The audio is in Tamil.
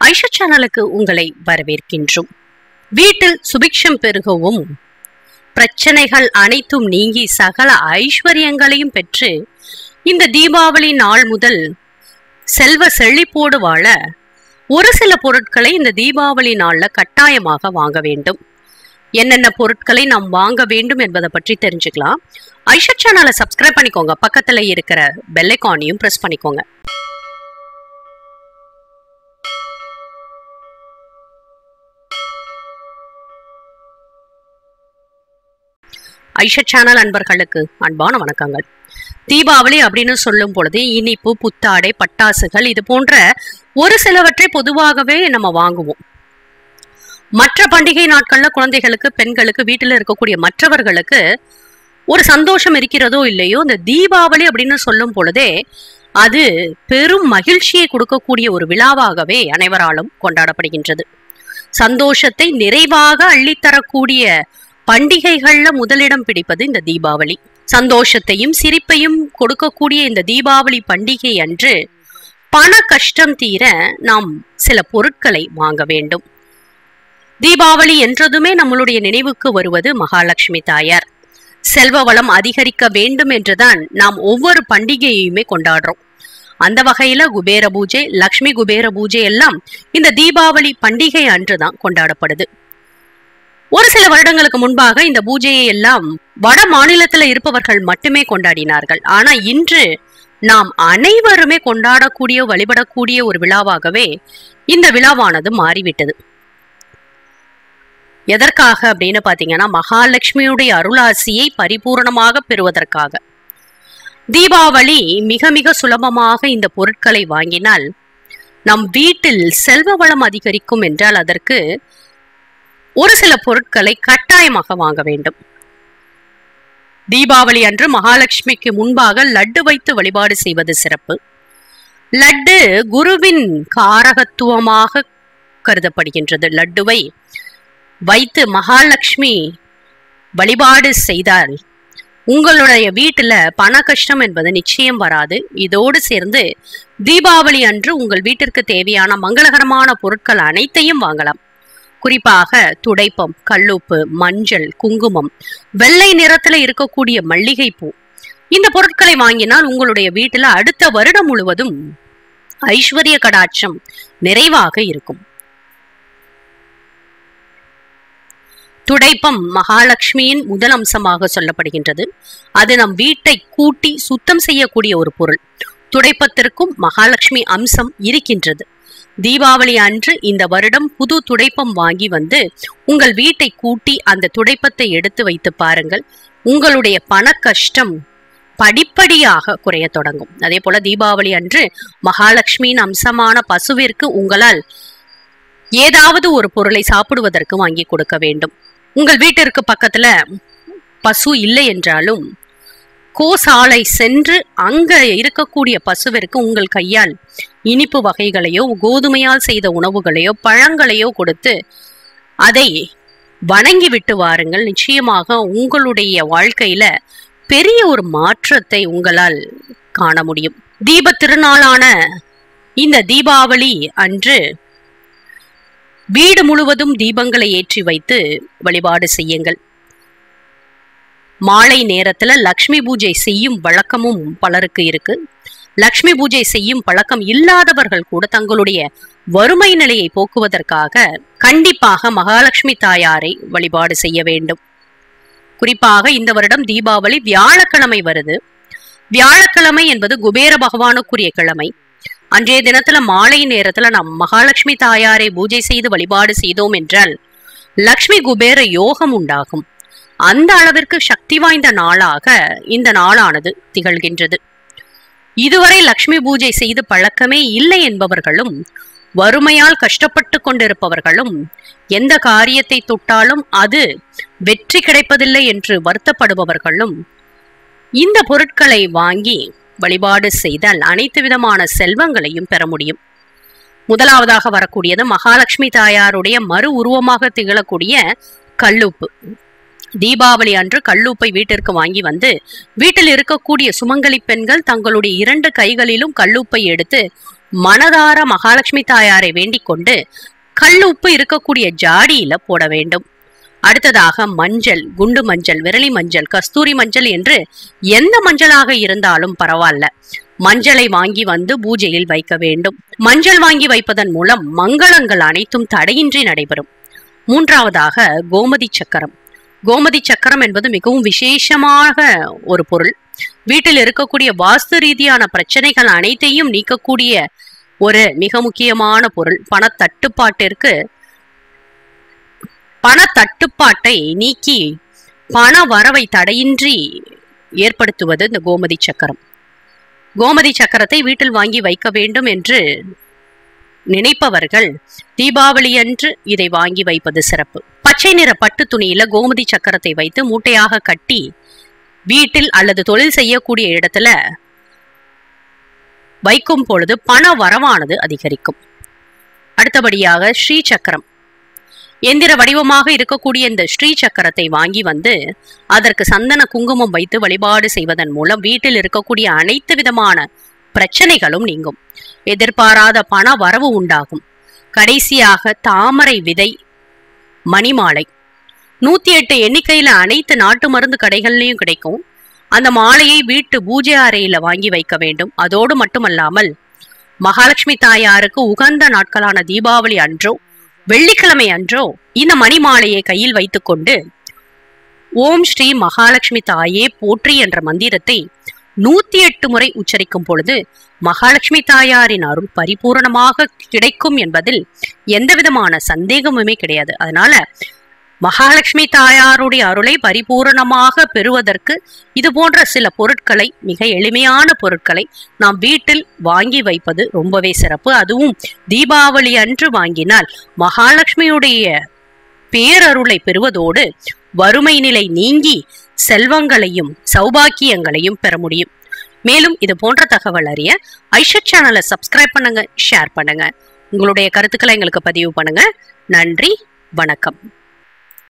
ஐஷா சேனலுக்கு உங்களை வரவேற்கின்றோம் வீட்டில் சுபிக்ஷம் பெருகவும் பிரச்சனைகள் அனைத்தும் நீங்கி சகல ஐஸ்வர்யங்களையும் பெற்று இந்த தீபாவளி நாள் முதல் செல்வ செழிப்போடு வாழ ஒரு சில பொருட்களை இந்த தீபாவளி நாள்ல கட்டாயமாக வாங்க வேண்டும் என்னென்ன பொருட்களை நாம் வாங்க வேண்டும் என்பதை பற்றி தெரிஞ்சுக்கலாம் ஐஷா சேனலை சப்ஸ்கிரைப் பண்ணிக்கோங்க பக்கத்துல இருக்கிற பெல்லைக்கானையும் பிரஸ் பண்ணிக்கோங்க ஐஷா சேனல் அன்பர்களுக்கு அன்பான வணக்கங்கள் தீபாவளி அப்படின்னு சொல்லும் பொழுது இனிப்பு புத்தாடை பட்டாசுகள் இது போன்ற ஒரு சிலவற்றை பொதுவாகவே நம்ம வாங்குவோம் மற்ற பண்டிகை நாட்கள்ல குழந்தைகளுக்கு பெண்களுக்கு வீட்டில் இருக்கக்கூடிய மற்றவர்களுக்கு ஒரு சந்தோஷம் இருக்கிறதோ இல்லையோ இந்த தீபாவளி அப்படின்னு சொல்லும் பொழுதே அது பெரும் மகிழ்ச்சியை கொடுக்கக்கூடிய ஒரு விழாவாகவே அனைவராலும் கொண்டாடப்படுகின்றது சந்தோஷத்தை நிறைவாக அள்ளித்தரக்கூடிய பண்டிகைகள்ல முதலிடம் பிடிப்பது இந்த தீபாவளி சந்தோஷத்தையும் சிரிப்பையும் கொடுக்கக்கூடிய இந்த தீபாவளி பண்டிகை அன்று பண கஷ்டம் தீர நாம் சில பொருட்களை வாங்க வேண்டும் தீபாவளி என்றதுமே நம்மளுடைய நினைவுக்கு வருவது மகாலட்சுமி தாயார் செல்வ வளம் அதிகரிக்க வேண்டும் என்றுதான் நாம் ஒவ்வொரு பண்டிகையுமே கொண்டாடுறோம் அந்த வகையில குபேர பூஜை லக்ஷ்மி குபேர பூஜை எல்லாம் இந்த தீபாவளி பண்டிகை அன்றுதான் கொண்டாடப்படுது ஒரு சில வருடங்களுக்கு முன்பாக இந்த பூஜையை எல்லாம் வட மாநிலத்துல இருப்பவர்கள் மட்டுமே கொண்டாடினார்கள் ஆனா இன்று நாம் அனைவருமே கொண்டாடக்கூடிய வழிபடக்கூடிய ஒரு விழாவாகவே இந்த விழாவானது மாறிவிட்டது எதற்காக அப்படின்னு பாத்தீங்கன்னா மகாலட்சுமியுடைய அருளாசியை பரிபூரணமாக பெறுவதற்காக தீபாவளி மிக மிக சுலபமாக இந்த பொருட்களை வாங்கினால் நம் வீட்டில் செல்வ வளம் அதிகரிக்கும் என்றால் அதற்கு ஒரு சில பொருட்களை கட்டாயமாக வாங்க வேண்டும் தீபாவளி அன்று மகாலட்சுமிக்கு முன்பாக லட்டு வைத்து வழிபாடு செய்வது சிறப்பு லட்டு குருவின் காரகத்துவமாக கருதப்படுகின்றது லட்டுவை வைத்து மகாலட்சுமி வழிபாடு செய்தால் உங்களுடைய வீட்டுல பண கஷ்டம் என்பது நிச்சயம் வராது இதோடு சேர்ந்து தீபாவளி அன்று உங்கள் வீட்டிற்கு தேவையான மங்களகரமான பொருட்கள் அனைத்தையும் வாங்கலாம் குறிப்பாக துடைப்பம் கல்லுப்பு மஞ்சள் குங்குமம் வெள்ளை நிறத்துல இருக்கக்கூடிய மல்லிகை பூ இந்த பொருட்களை வாங்கினால் உங்களுடைய வீட்டுல அடுத்த வருடம் முழுவதும் ஐஸ்வர்ய கடாட்சம் நிறைவாக இருக்கும் துடைப்பம் மகாலட்சுமியின் முதல் அம்சமாக சொல்லப்படுகின்றது அது நம் வீட்டை கூட்டி சுத்தம் செய்யக்கூடிய ஒரு பொருள் துடைப்பத்திற்கும் மகாலட்சுமி அம்சம் இருக்கின்றது தீபாவளி அன்று இந்த வருடம் புது துடைப்பம் வாங்கி வந்து உங்கள் வீட்டை கூட்டி அந்த துடைப்பத்தை எடுத்து வைத்து பாருங்கள் உங்களுடைய பண கஷ்டம் படிப்படியாக குறைய தொடங்கும் அதே போல தீபாவளி அன்று மகாலட்சுமியின் அம்சமான பசுவிற்கு உங்களால் ஏதாவது ஒரு பொருளை சாப்பிடுவதற்கு வாங்கி கொடுக்க வேண்டும் உங்கள் வீட்டிற்கு பக்கத்துல பசு இல்லை என்றாலும் கோசாலை சென்று அங்க இருக்கக்கூடிய பசுவிற்கு உங்கள் கையால் இனிப்பு வகைகளையோ கோதுமையால் செய்த உணவுகளையோ பழங்களையோ கொடுத்து அதை வணங்கி விட்டு வாருங்கள் நிச்சயமாக உங்களுடைய வாழ்க்கையில பெரிய ஒரு மாற்றத்தை உங்களால் காண முடியும் தீப திருநாளான இந்த தீபாவளி அன்று வீடு முழுவதும் தீபங்களை ஏற்றி வைத்து வழிபாடு செய்யுங்கள் மாலை நேரத்துல லக்ஷ்மி பூஜை செய்யும் வழக்கமும் பலருக்கு இருக்கு லக்ஷ்மி பூஜை செய்யும் பழக்கம் இல்லாதவர்கள் கூட தங்களுடைய வறுமை நிலையை போக்குவதற்காக கண்டிப்பாக மகாலட்சுமி தாயாரை வழிபாடு செய்ய வேண்டும் குறிப்பாக இந்த வருடம் தீபாவளி வியாழக்கிழமை வருது வியாழக்கிழமை என்பது குபேர பகவானுக்குரிய கிழமை அன்றைய தினத்துல மாலை நேரத்துல நாம் மகாலட்சுமி தாயாரை பூஜை செய்து வழிபாடு செய்தோம் என்றால் லக்ஷ்மி குபேர யோகம் உண்டாகும் அந்த அளவிற்கு சக்தி வாய்ந்த நாளாக இந்த நாளானது திகழ்கின்றது இதுவரை லக்ஷ்மி பூஜை செய்து பழக்கமே இல்லை என்பவர்களும் வறுமையால் கஷ்டப்பட்டு கொண்டிருப்பவர்களும் எந்த காரியத்தை தொட்டாலும் அது வெற்றி கிடைப்பதில்லை என்று வருத்தப்படுபவர்களும் இந்த பொருட்களை வாங்கி வழிபாடு செய்தால் அனைத்து விதமான செல்வங்களையும் பெற முடியும் முதலாவதாக வரக்கூடியது மகாலட்சுமி தாயாருடைய மறு உருவமாக திகழக்கூடிய கல்லுப்பு தீபாவளி அன்று கல்லுப்பை வீட்டிற்கு வாங்கி வந்து வீட்டில் இருக்கக்கூடிய சுமங்கலி பெண்கள் தங்களுடைய இரண்டு கைகளிலும் கல்லுப்பை எடுத்து மனதார மகாலட்சுமி தாயாரை வேண்டிக் கொண்டு கல் உப்பு இருக்கக்கூடிய ஜாடியில போட வேண்டும் அடுத்ததாக மஞ்சள் குண்டு மஞ்சள் விரலி மஞ்சள் கஸ்தூரி மஞ்சள் என்று எந்த மஞ்சளாக இருந்தாலும் பரவாயில்ல மஞ்சளை வாங்கி வந்து பூஜையில் வைக்க வேண்டும் மஞ்சள் வாங்கி வைப்பதன் மூலம் மங்களங்கள் அனைத்தும் தடையின்றி நடைபெறும் மூன்றாவதாக கோமதி சக்கரம் கோமதி சக்கரம் என்பது மிகவும் விசேஷமாக ஒரு பொருள் வீட்டில் இருக்கக்கூடிய வாஸ்து ரீதியான பிரச்சனைகள் அனைத்தையும் நீக்கக்கூடிய ஒரு மிக முக்கியமான பொருள் பணத்தட்டுப்பாட்டிற்கு பண தட்டுப்பாட்டை நீக்கி பண வரவை தடையின்றி ஏற்படுத்துவது இந்த கோமதி சக்கரம் கோமதி சக்கரத்தை வீட்டில் வாங்கி வைக்க வேண்டும் என்று நினைப்பவர்கள் தீபாவளி அன்று இதை வாங்கி வைப்பது சிறப்பு பச்சை நிற பட்டு துணியில கோமதி சக்கரத்தை வைத்து மூட்டையாக கட்டி வீட்டில் அல்லது தொழில் செய்யக்கூடிய இடத்துல வைக்கும் பொழுது பண வரவானது அதிகரிக்கும் அடுத்தபடியாக ஸ்ரீ சக்கரம் எந்திர வடிவமாக இருக்கக்கூடிய இந்த ஸ்ரீ சக்கரத்தை வாங்கி வந்து அதற்கு சந்தன குங்குமம் வைத்து வழிபாடு செய்வதன் மூலம் வீட்டில் இருக்கக்கூடிய அனைத்து விதமான பிரச்சனைகளும் நீங்கும் எதிர்பாராத பண வரவு உண்டாகும் கடைசியாக தாமரை விதை மணிமாலை நூத்தி எட்டு எண்ணிக்கையில அனைத்து நாட்டு மருந்து கடைகள்லயும் கிடைக்கும் அந்த மாலையை வீட்டு பூஜை அறையில வாங்கி வைக்க வேண்டும் அதோடு மட்டுமல்லாமல் மகாலட்சுமி தாயாருக்கு உகந்த நாட்களான தீபாவளி அன்றோ வெள்ளிக்கிழமை அன்றோ இந்த மணி மாலையை கையில் வைத்துக்கொண்டு ஓம் ஸ்ரீ மகாலட்சுமி தாயே போற்றி என்ற மந்திரத்தை நூத்தி எட்டு முறை உச்சரிக்கும் பொழுது மகாலட்சுமி தாயாரின் அருள் பரிபூரணமாக கிடைக்கும் என்பதில் எந்த விதமான சந்தேகமுமே கிடையாது அதனால மகாலட்சுமி தாயாருடைய அருளை பரிபூரணமாக பெறுவதற்கு இது போன்ற சில பொருட்களை மிக எளிமையான பொருட்களை நாம் வீட்டில் வாங்கி வைப்பது ரொம்பவே சிறப்பு அதுவும் தீபாவளி அன்று வாங்கினால் மகாலட்சுமியுடைய பேரருளை பெறுவதோடு வறுமை நிலை நீங்கி செல்வங்களையும் சௌபாக்கியங்களையும் பெற முடியும் மேலும் இது போன்ற தகவல் அறிய ஐஷத் சேனலை சப்ஸ்கிரைப் பண்ணுங்க ஷேர் பண்ணுங்க உங்களுடைய கருத்துக்களை எங்களுக்கு பதிவு பண்ணுங்க நன்றி வணக்கம்